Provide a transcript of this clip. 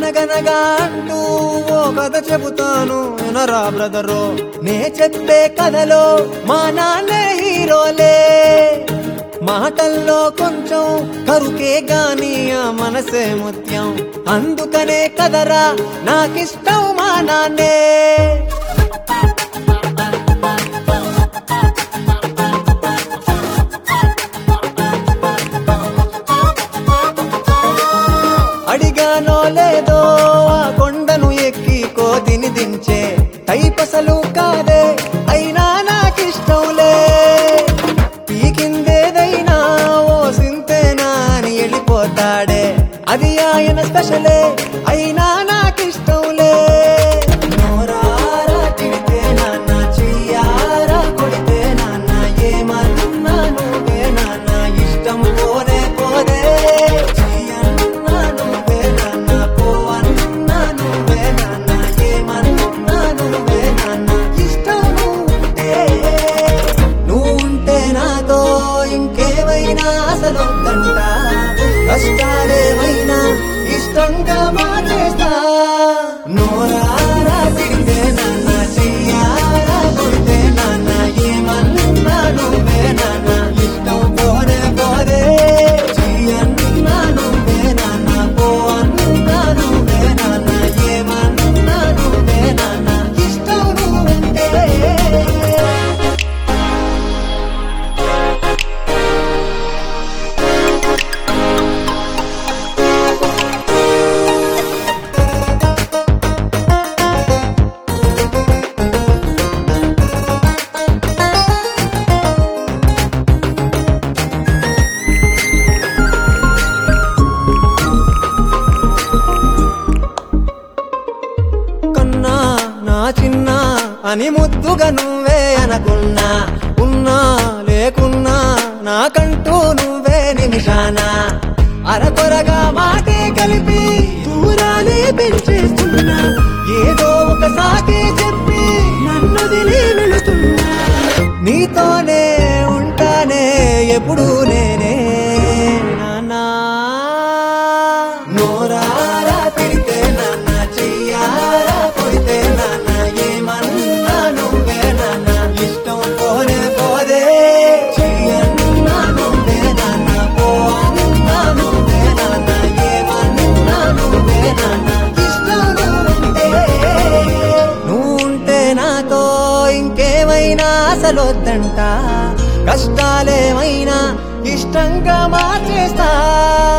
అనగనగా అంటూ ఓ కథ చెబుతాను వినరా బ్రదరు నే చెప్పే కథలో మా నాన్నే హీరోలే మాటల్లో కొంచెం కరుకే గాని ఆ మనసే ముత్యం అందుకనే కదరా నాకిష్టం మా నాన్నే అడిగానో లేదో ఆ కొండను ఎక్కి కోతిని దించే కైపసలు కాదే అయినా నాకిష్టంలే పీకిందేదైనా ఓ సింతేనా అని వెళ్ళిపోతాడే అది ఆయన స్పెషలే అయినా నాకిష్టంలే నోరారా తిడితే నాన్న చెయ్యారా కొడితే నాన్న ఏమన్నా నువ్వే నాన్న ఇష్టం పోనే పోదే చెయ్యన్నా నువ్వే నాన్న పోవన్నా నువ్వే నాన్న ఏమన్నా నువ్వే నాన్న ఇష్టం నువ్వుంటే నువ్వుంటే నాతో ఇంకేమైనా అసలు వద్దంట కష్టాలేమైనా ఇష్టంగా మానేస్తా నోరారా తిడితే నాన్న చెయ్యారా కొడితే నాన్న ఏమన్నా నువ్వే నాన్న ఇష్టం పోనే పోదే చెయ్యన్నా నువ్వే నాన్న పో అన్నా నువ్వే నాన్న ఏమన్నా నువ్వే నాన్న ఇష్టం నువ్వుంటే కన్నా నా చిన్న అని ముద్దుగా నువ్వే అనకున్నా ఉన్నా లేకున్నా నాకంటూ నువ్వే నిమిషాన అరకొరగా మాటే కలిపి దూరాలే పెంచేస్తున్నా ఏదో ఒక సాకి చెప్పి నన్ను దిలి వెళుతున్నా నీతోనే ఉంటానే ఎప్పుడు నేనే నాన్నా నోరారా తిడితే నాన్న చెయ్యారా కొడితే నాన్న ఏమన్నా నువ్వే నాన్న ఇష్టం పోనే పోదే చెయ్యన్నా నువ్వే నాన్న పోన్నా నువ్వే నాన్న ఏమన్నా నువ్వే నాన్న ఇష్టం నువ్వుంటే నువ్వుంటే నాతో ఇంకేమైనా అసలు వద్దంట కష్టాలేమైనా ఇష్టంగా మార్చేస్తా